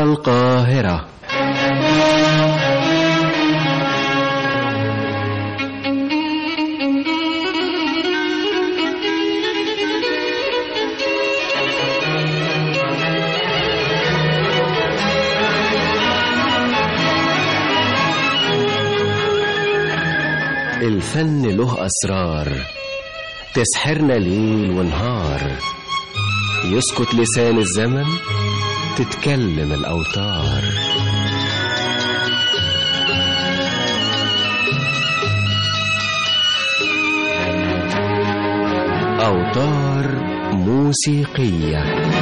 القاهرة الفن له أسرار تسحرنا ليل ونهار يسكت لسان الزمن تتكلم الأوتار أوتار موسيقية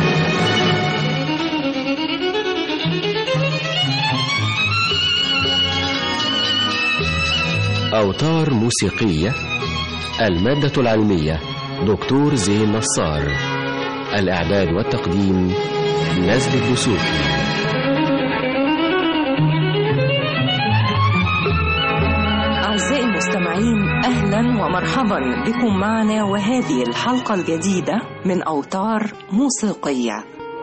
أوتار موسيقية المادة العلمية دكتور زين نصار الإعداد والتقديم نزل الدسوقي أعزائي المستمعين أهلا ومرحبا بكم معنا وهذه الحلقة الجديدة من أوتار موسيقية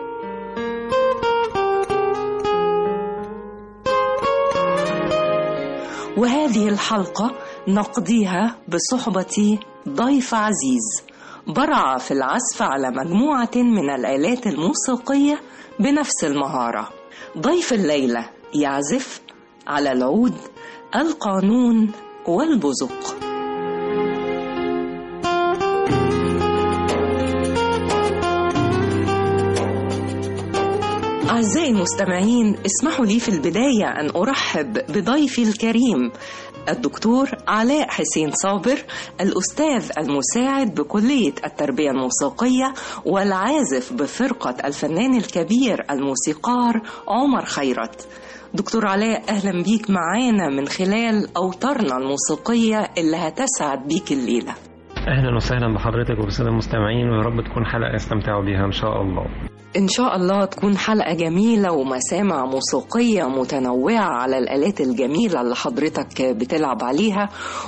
وهذه الحلقة نقضيها بصحبة ضيف عزيز برع في العزف على مجموعة من الآلات الموسيقية بنفس المهارة ضيف الليلة يعزف على العود القانون والبزق أعزائي المستمعين اسمحوا لي في البداية أن أرحب بضيفي الكريم الدكتور علاء حسين صابر الأستاذ المساعد بكلية التربية الموسيقية والعازف بفرقة الفنان الكبير الموسيقار عمر خيرت دكتور علاء أهلا بيك معانا من خلال أوتارنا الموسيقية اللي هتسعد بيك الليلة اهلا وسهلا بحضرتك وبالساده المستمعين ويا رب تكون حلقه يستمتعوا بيها ان شاء الله إن شاء الله تكون حلقة جميلة ومسامع موسيقية متنوعة على الآلات الجميلة اللي حضرتك بتلعب عليها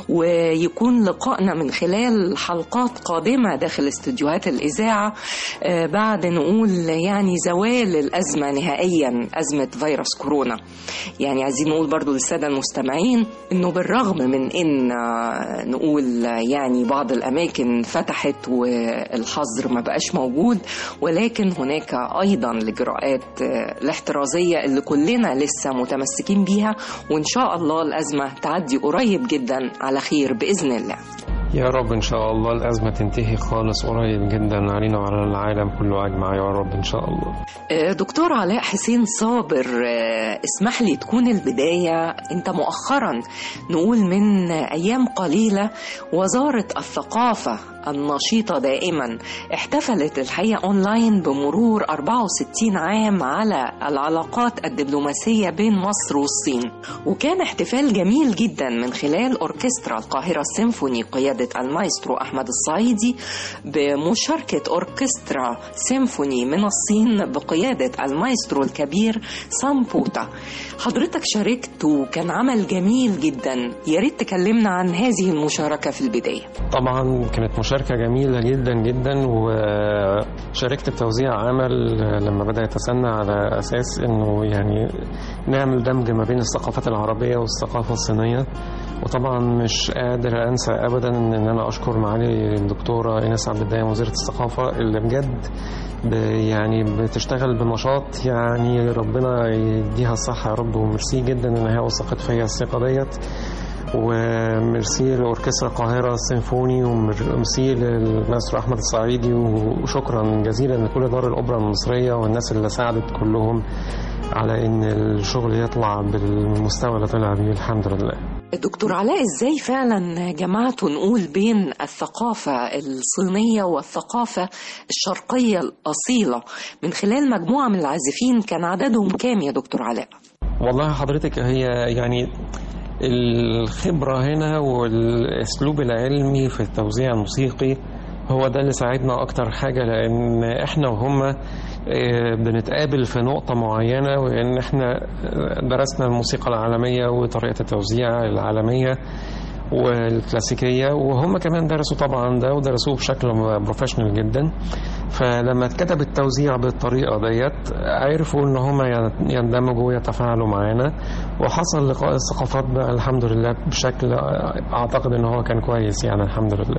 ويكون لقائنا من خلال حلقات قادمة داخل استديوهات الإذاعة آه، بعد نقول يعني زوال الأزمة نهائيا أزمة فيروس كورونا يعني عايزين نقول برضو للسادة المستمعين إنه بالرغم من إن آه، نقول يعني بعض الأماكن فتحت والحظر ما بقاش موجود ولكن هناك ايضا الاجراءات آه، الاحترازيه اللي كلنا لسه متمسكين بيها وان شاء الله الازمه تعدي قريب جدا على خير باذن الله يا رب ان شاء الله الازمه تنتهي خالص قريب جدا علينا وعلى العالم كله اجمع يا رب ان شاء الله آه، دكتور علاء حسين صابر آه، اسمح لي تكون البدايه انت مؤخرا نقول من ايام قليله وزاره الثقافه النشيطة دائما احتفلت الحقيقة أونلاين بمرور 64 عام على العلاقات الدبلوماسية بين مصر والصين وكان احتفال جميل جدا من خلال أوركسترا القاهرة السيمفوني قيادة المايسترو أحمد الصعيدي بمشاركة أوركسترا سيمفوني من الصين بقيادة المايسترو الكبير سامبوتا حضرتك شاركت وكان عمل جميل جدا يا ريت تكلمنا عن هذه المشاركة في البداية طبعا كانت مشاركه جميله جدا جدا وشاركت بتوزيع عمل لما بدا يتسنى على اساس انه يعني نعمل دمج ما بين الثقافات العربيه والثقافه الصينيه وطبعا مش قادر انسى ابدا ان انا اشكر معالي الدكتوره ايناس عبد الدايم وزيره الثقافه اللي بجد ب- يعني بتشتغل بنشاط يعني ربنا يديها الصحه يا رب وميرسي جدا ان هي وثقت فيا الثقه ديت وميرسي لاوركسترا القاهره السيمفوني وميرسي للماستر احمد الصعيدي وشكرا جزيلا لكل دار الاوبرا المصريه والناس اللي ساعدت كلهم على ان الشغل يطلع بالمستوى اللي طلع بيه الحمد لله دكتور علاء ازاي فعلا جمعتوا نقول بين الثقافة الصينية والثقافة الشرقية الأصيلة من خلال مجموعة من العازفين كان عددهم كام يا دكتور علاء؟ والله حضرتك هي يعني الخبرة هنا والأسلوب العلمي في التوزيع الموسيقي هو ده اللي ساعدنا أكتر حاجة لأن إحنا وهم آه، بنتقابل في نقطة معينة وإن إحنا درسنا الموسيقى العالمية وطريقة التوزيع العالمية والكلاسيكيه وهم كمان درسوا طبعا ده ودرسوه بشكل بروفيشنال جدا فلما اتكتب التوزيع بالطريقه ديت عرفوا ان هم يندمجوا ويتفاعلوا معانا وحصل لقاء الثقافات بقى الحمد لله بشكل اعتقد ان هو كان كويس يعني الحمد لله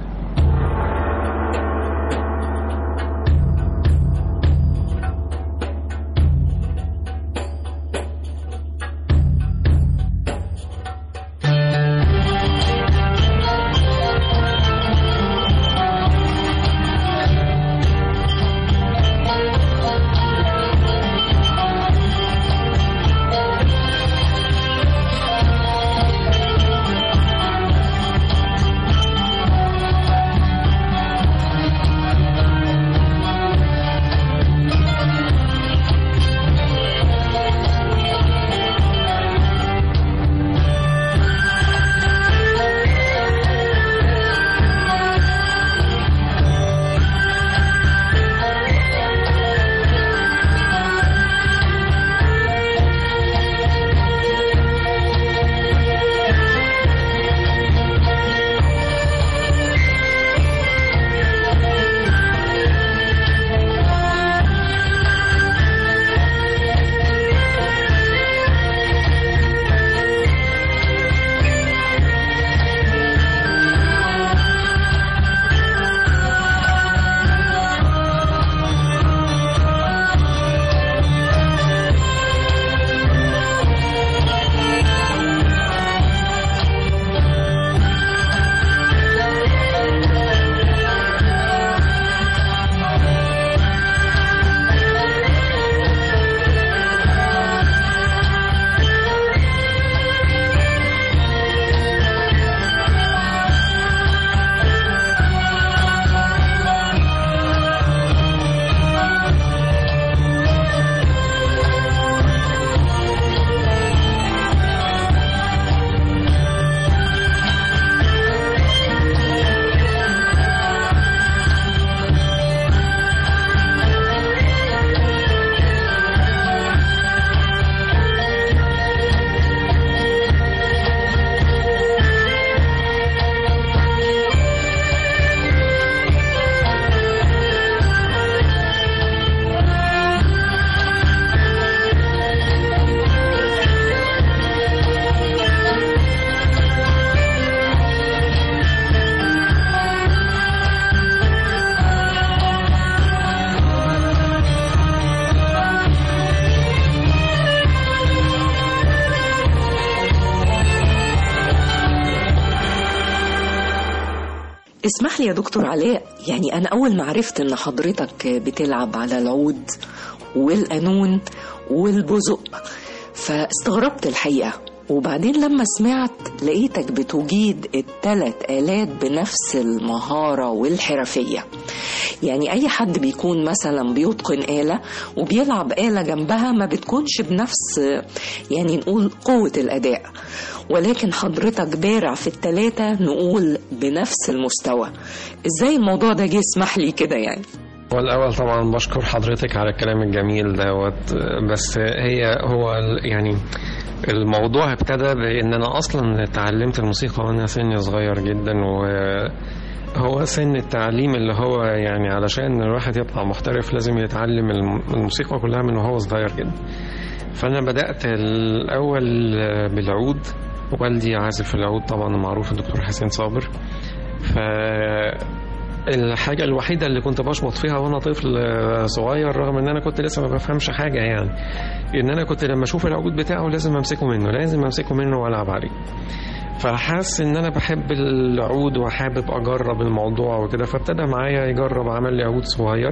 اسمح لي يا دكتور علاء يعني أنا أول ما عرفت إن حضرتك بتلعب على العود والقانون والبزق فاستغربت الحقيقة وبعدين لما سمعت لقيتك بتجيد التلات آلات بنفس المهارة والحرفية يعني أي حد بيكون مثلا بيتقن آلة وبيلعب آلة جنبها ما بتكونش بنفس يعني نقول قوة الأداء ولكن حضرتك بارع في التلاتة نقول بنفس المستوى ازاي الموضوع ده جه اسمح لي كده يعني والأول طبعا بشكر حضرتك على الكلام الجميل دوت بس هي هو يعني الموضوع ابتدى بان انا اصلا اتعلمت الموسيقى وانا سني صغير جدا وهو سن التعليم اللي هو يعني علشان الواحد يطلع محترف لازم يتعلم الموسيقى كلها من وهو صغير جدا فانا بدات الاول بالعود والدي عازف العود طبعا المعروف الدكتور حسين صابر ف الحاجة الوحيدة اللي كنت بشبط فيها وانا طفل صغير رغم ان انا كنت لسه ما بفهمش حاجة يعني ان انا كنت لما اشوف العود بتاعه لازم امسكه منه لازم امسكه منه والعب عليه فحس ان انا بحب العود وحابب اجرب الموضوع وكده فابتدى معايا يجرب عمل لي عود صغير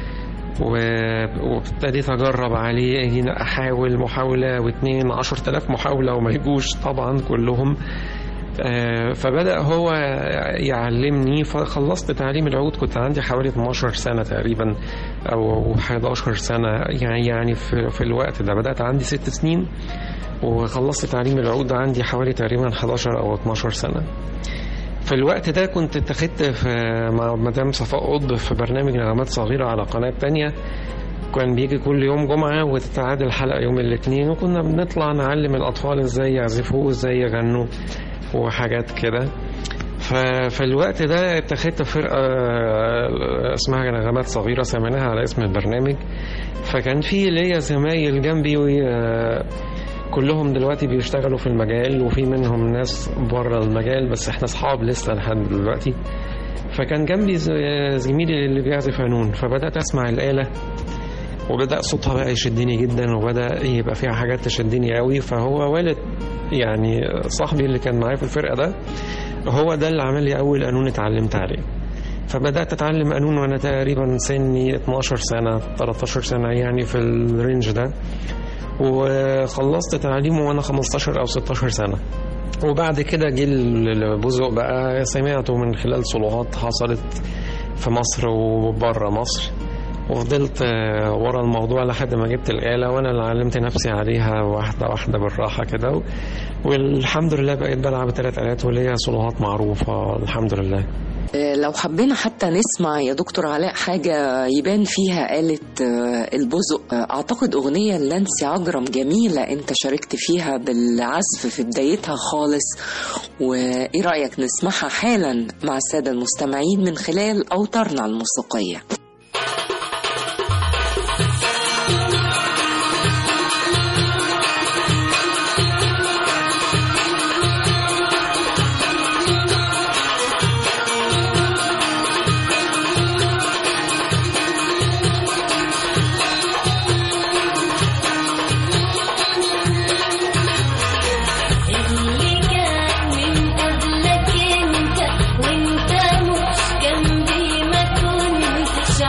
وابتديت اجرب عليه هنا احاول محاولة واتنين عشر تلاف محاولة وما يجوش طبعا كلهم فبدأ هو يعلمني فخلصت تعليم العود كنت عندي حوالي 12 سنة تقريبا أو 11 سنة يعني يعني في, في الوقت ده بدأت عندي ست سنين وخلصت تعليم العود عندي حوالي تقريبا 11 أو 12 سنة في الوقت ده كنت اتخذت في مع مدام صفاء قطب في برنامج نغمات صغيرة على قناة تانية كان بيجي كل يوم جمعة وتتعاد الحلقة يوم الاثنين وكنا بنطلع نعلم الأطفال ازاي يعزفوا وازاي يغنوا وحاجات كده ففي الوقت ده اتخذت فرقة آه، اسمها نغمات صغيرة سميناها على اسم البرنامج فكان في ليا زمايل جنبي و- آه، كلهم دلوقتي بيشتغلوا في المجال وفي منهم ناس بره المجال بس احنا اصحاب لسه لحد دلوقتي فكان جنبي ز- زميلي اللي بيعزف قانون فبدأت اسمع الآلة وبدأ صوتها بقى يشدني جدا وبدأ يبقى فيها حاجات تشدني قوي فهو والد يعني صاحبي اللي كان معايا في الفرقة ده هو ده اللي عمل لي أول قانون اتعلمت عليه فبدأت أتعلم قانون وأنا تقريبا سني 12 سنة 13 سنة يعني في الرينج ده وخلصت تعليمه وأنا 15 أو 16 سنة وبعد كده جه البزق بقى سمعته من خلال صلوات حصلت في مصر وبره مصر وفضلت آه، ورا الموضوع لحد ما جبت الآلة وأنا اللي علمت نفسي عليها واحدة واحدة بالراحة كده و- والحمد لله بقيت بلعب ثلاث آلات وليا صلوات معروفة الحمد لله آه، لو حبينا حتى نسمع يا دكتور علاء حاجة يبان فيها آلة آه، البزق آه، أعتقد أغنية لنانسي عجرم جميلة أنت شاركت فيها بالعزف في بدايتها خالص وإيه رأيك نسمعها حالا مع السادة المستمعين من خلال أوتارنا الموسيقية اللي كان من قبلك انت وانت مش جنبي ما كنتش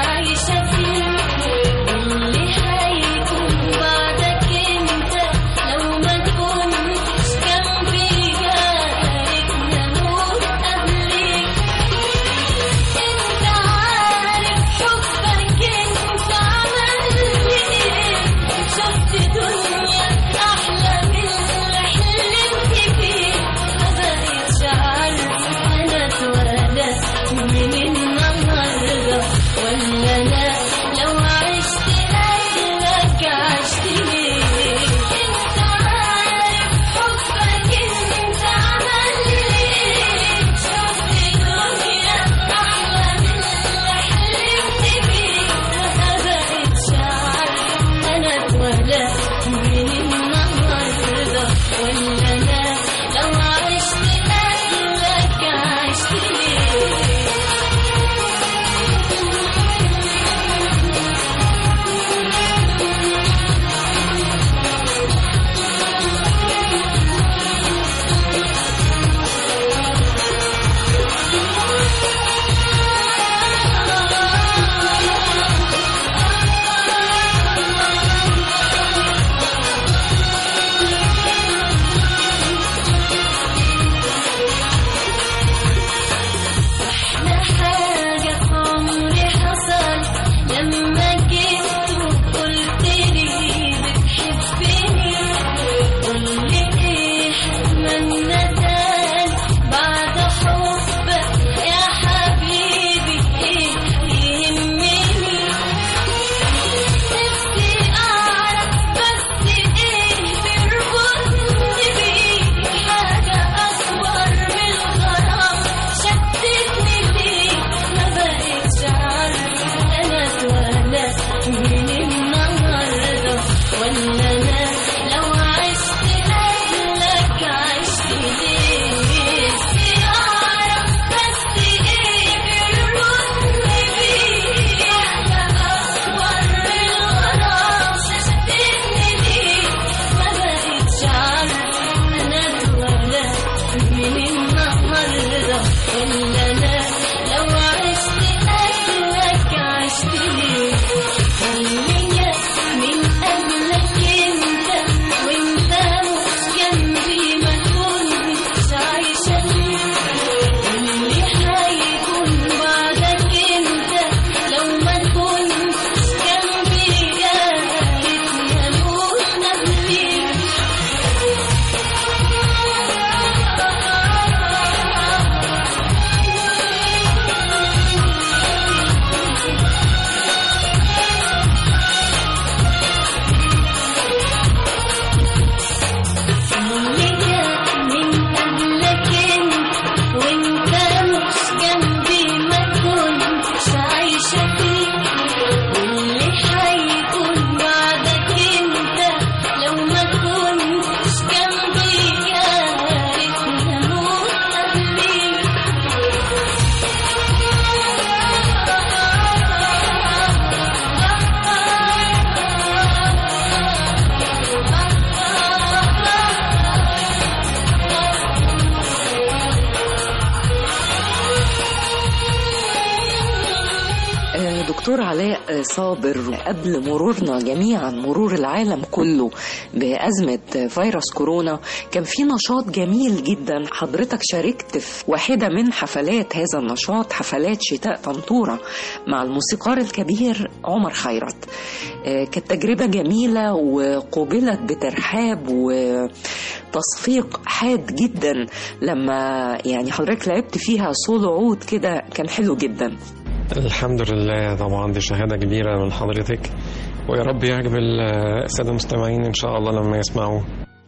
دكتور علاء صابر قبل مرورنا جميعا مرور العالم كله بأزمة فيروس كورونا كان في نشاط جميل جدا حضرتك شاركت في واحدة من حفلات هذا النشاط حفلات شتاء طنطورة مع الموسيقار الكبير عمر خيرت آه، كانت تجربة جميلة وقوبلت بترحاب وتصفيق حاد جدا لما يعني حضرتك لعبت فيها سولو عود كده كان حلو جدا الحمد لله طبعا دي شهادة كبيرة من حضرتك ويا رب يعجب السادة المستمعين إن شاء الله لما يسمعوه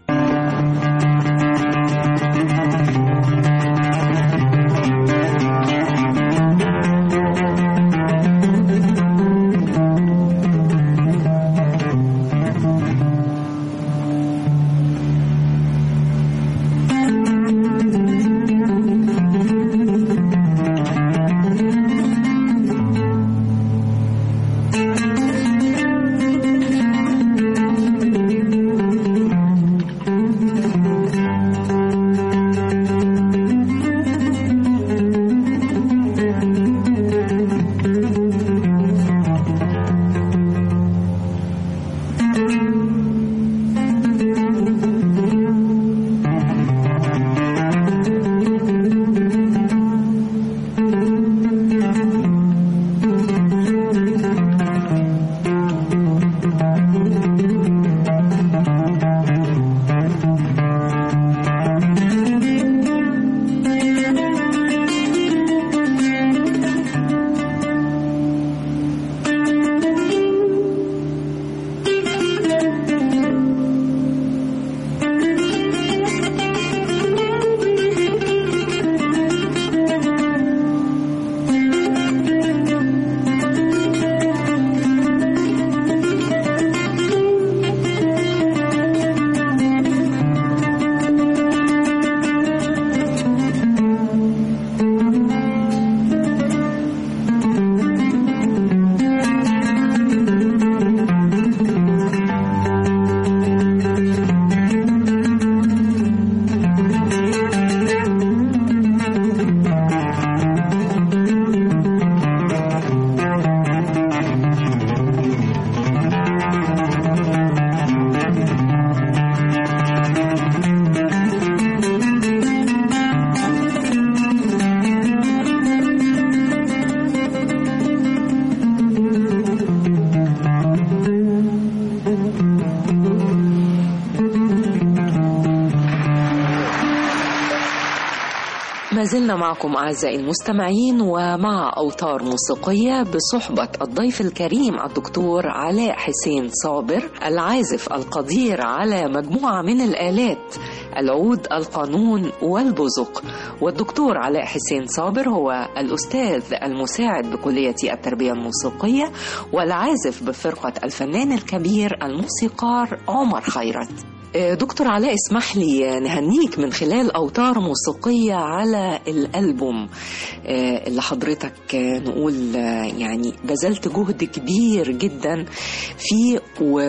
ما زلنا معكم أعزائي المستمعين ومع أوتار موسيقية بصحبة الضيف الكريم الدكتور علاء حسين صابر العازف القدير على مجموعة من الآلات العود القانون والبزق والدكتور علاء حسين صابر هو الأستاذ المساعد بكلية التربية الموسيقية والعازف بفرقة الفنان الكبير الموسيقار عمر خيرت دكتور علاء اسمح لي نهنيك من خلال أوتار موسيقية على الألبوم اللي حضرتك نقول يعني بذلت جهد كبير جدا فيه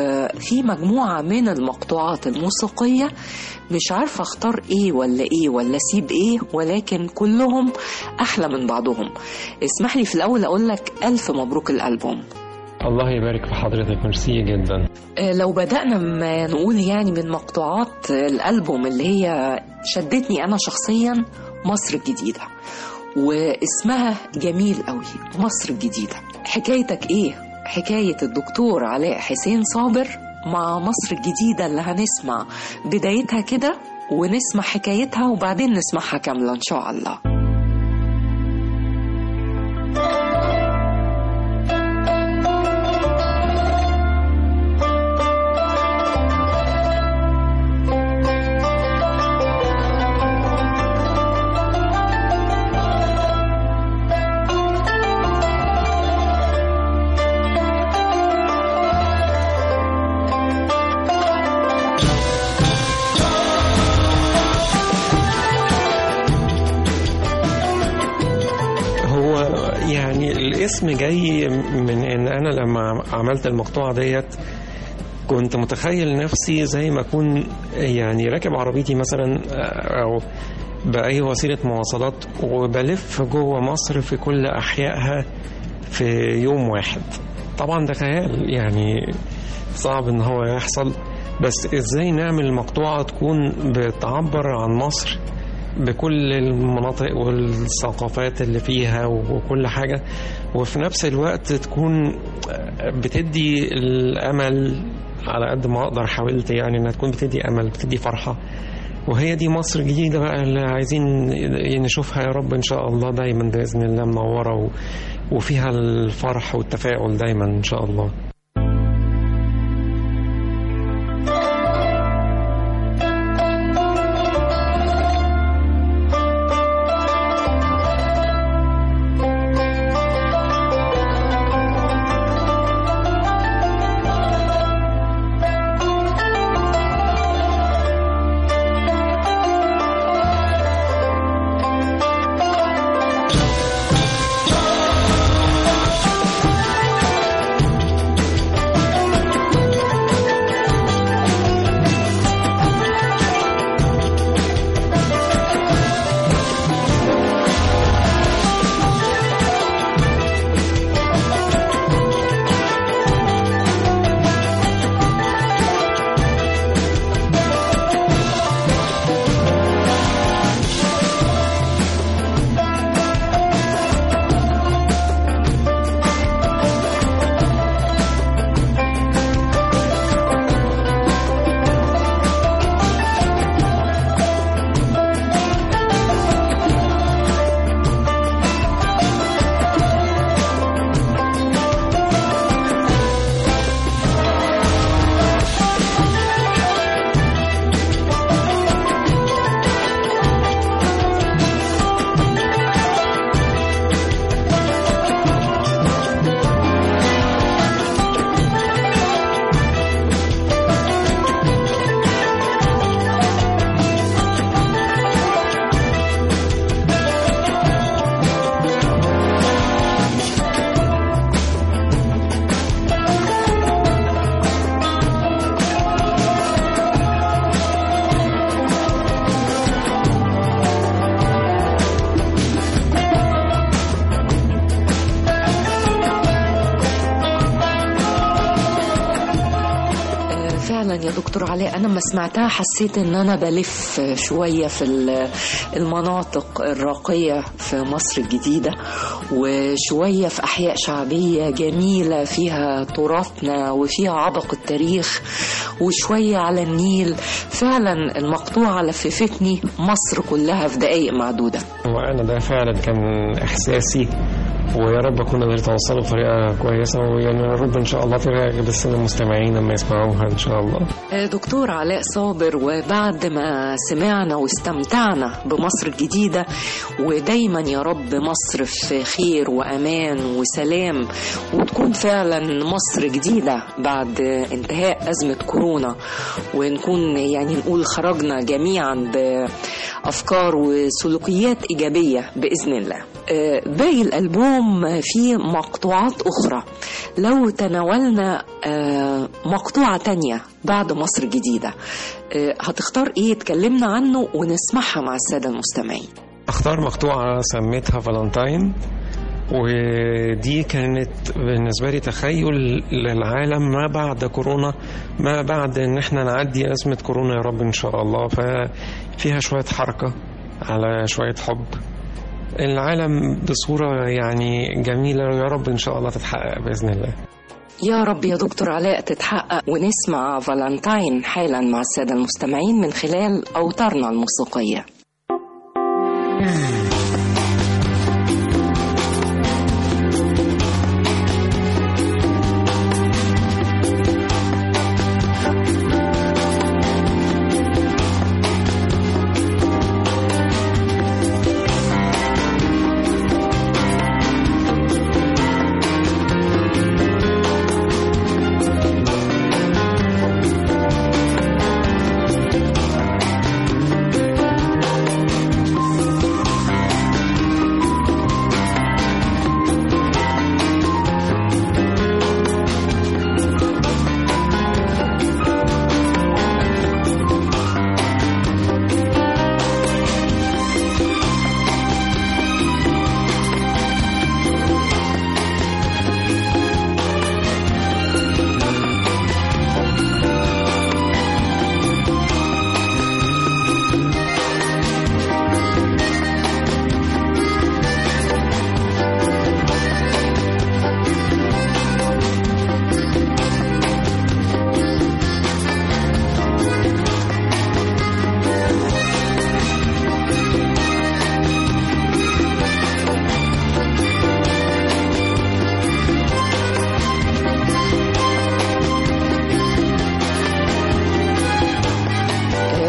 وفي مجموعة من المقطوعات الموسيقية مش عارفة اختار ايه ولا ايه ولا اسيب ايه ولكن كلهم احلى من بعضهم اسمح لي في الاول اقول لك الف مبروك الالبوم الله يبارك في حضرتك ميرسي جدا لو بدأنا ما نقول يعني من مقطوعات الألبوم اللي هي شدتني أنا شخصيا مصر الجديدة واسمها جميل قوي مصر الجديدة حكايتك ايه؟ حكاية الدكتور علاء حسين صابر مع مصر الجديدة اللي هنسمع بدايتها كده ونسمع حكايتها وبعدين نسمعها كاملة إن شاء الله الاسم جاي من ان انا لما عملت المقطوعه ديت كنت متخيل نفسي زي ما اكون يعني راكب عربيتي مثلا او باي وسيله مواصلات وبلف جوه مصر في كل احيائها في يوم واحد طبعا ده خيال يعني صعب ان هو يحصل بس ازاي نعمل مقطوعة تكون بتعبر عن مصر بكل المناطق والثقافات اللي فيها وكل حاجة وفي نفس الوقت تكون بتدي الأمل على قد ما أقدر حاولت يعني إنها تكون بتدي أمل بتدي فرحة وهي دي مصر الجديدة بقى اللي عايزين نشوفها يا رب إن شاء الله دايما بإذن الله منورة و- وفيها الفرح والتفاؤل دايما إن شاء الله آه، فعلا يا دكتور علاء انا لما سمعتها حسيت ان انا بلف شويه في ال- المناطق الراقيه في مصر الجديده وشويه في احياء شعبيه جميله فيها تراثنا وفيها عبق التاريخ وشويه على النيل فعلا المقطوعه لففتني مصر كلها في دقائق معدوده وأنا ده فعلا كان إحساسي ويا رب أكون قدرت أوصله بطريقة كويسة ويعني يا رب إن شاء الله ترجع للسادة المستمعين لما يسمعوها إن شاء الله دكتور علاء صابر وبعد ما سمعنا واستمتعنا بمصر الجديدة ودايما يا رب مصر في خير وأمان وسلام وتكون فعلا مصر جديدة بعد انتهاء أزمة كورونا ونكون يعني نقول خرجنا جميعا بأفكار وسلوكيات إيجابية بإذن الله آه، باقي الألبوم فيه مقطوعات أخرى لو تناولنا آه، مقطوعة تانية بعد مصر الجديدة آه، هتختار ايه تكلمنا عنه ونسمعها مع السادة المستمعين اختار مقطوعة سميتها فالنتاين ودي كانت بالنسبة لي تخيل للعالم ما بعد كورونا ما بعد ان احنا نعدي أزمة كورونا يا رب ان شاء الله ففيها شوية حركة على شوية حب العالم بصورة يعني جميلة يا رب ان شاء الله تتحقق بإذن الله يا رب يا دكتور علاء تتحقق ونسمع فالنتاين حالا مع السادة المستمعين من خلال أوتارنا الموسيقية Valentine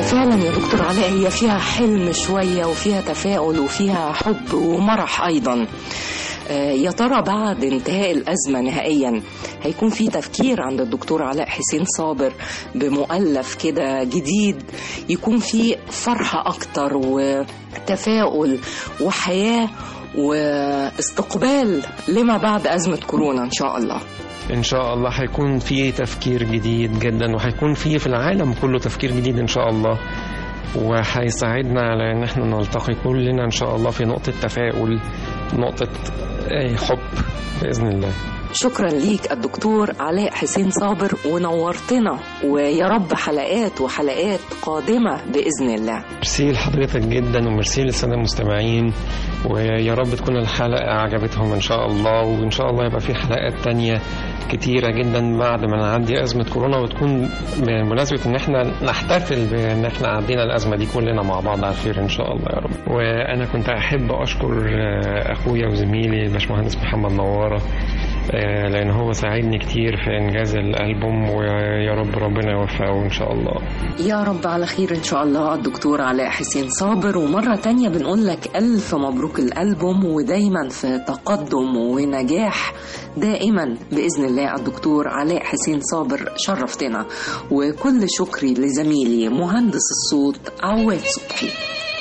فعلا يا دكتور علاء هي فيها حلم شوية وفيها تفاؤل وفيها حب ومرح أيضا آه، يا ترى بعد انتهاء الأزمة نهائيا هيكون في تفكير عند الدكتور علاء حسين صابر بمؤلف كده جديد يكون فيه فرحة أكتر وتفاؤل وحياة واستقبال لما بعد أزمة كورونا إن شاء الله ان شاء الله هيكون في تفكير جديد جدا وهيكون في في العالم كله تفكير جديد ان شاء الله وهيساعدنا على ان احنا نلتقي كلنا ان شاء الله في نقطة تفاؤل نقطة آه، حب بإذن الله شكرا ليك الدكتور علاء حسين صابر ونورتنا ويا رب حلقات وحلقات قادمة بإذن الله ميرسي لحضرتك جدا وميرسي للسادة المستمعين ويا رب تكون الحلقة عجبتهم إن شاء الله وإن شاء الله يبقى في حلقات تانية كتيرة جدا بعد ما نعدي أزمة كورونا وتكون بمناسبة إن إحنا نحتفل بإن إحنا عدينا الأزمة دي كلنا مع بعض على خير إن شاء الله يا رب وأنا كنت أحب أشكر آه، أخويا وزميلي الباشمهندس محمد نوارة آه، لأن هو ساعدني كتير في إنجاز الألبوم ويا رب ربنا يوفقه إن شاء الله يا رب على خير إن شاء الله الدكتور علاء حسين صابر ومرة تانية بنقول لك ألف مبروك الألبوم ودايما في تقدم ونجاح دائما بإذن الله الدكتور علاء حسين صابر شرفتنا وكل شكري لزميلي مهندس الصوت عواد صبحي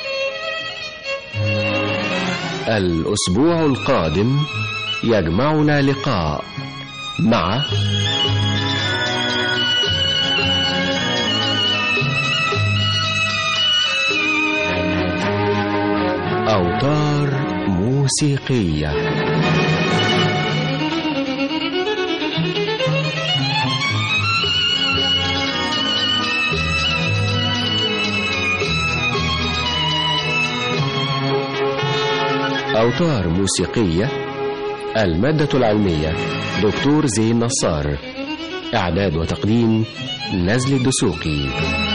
الأسبوع القادم يجمعنا لقاء مع أوتار موسيقية أوتار موسيقية المادة العلمية دكتور زين نصار إعداد وتقديم نزل الدسوقي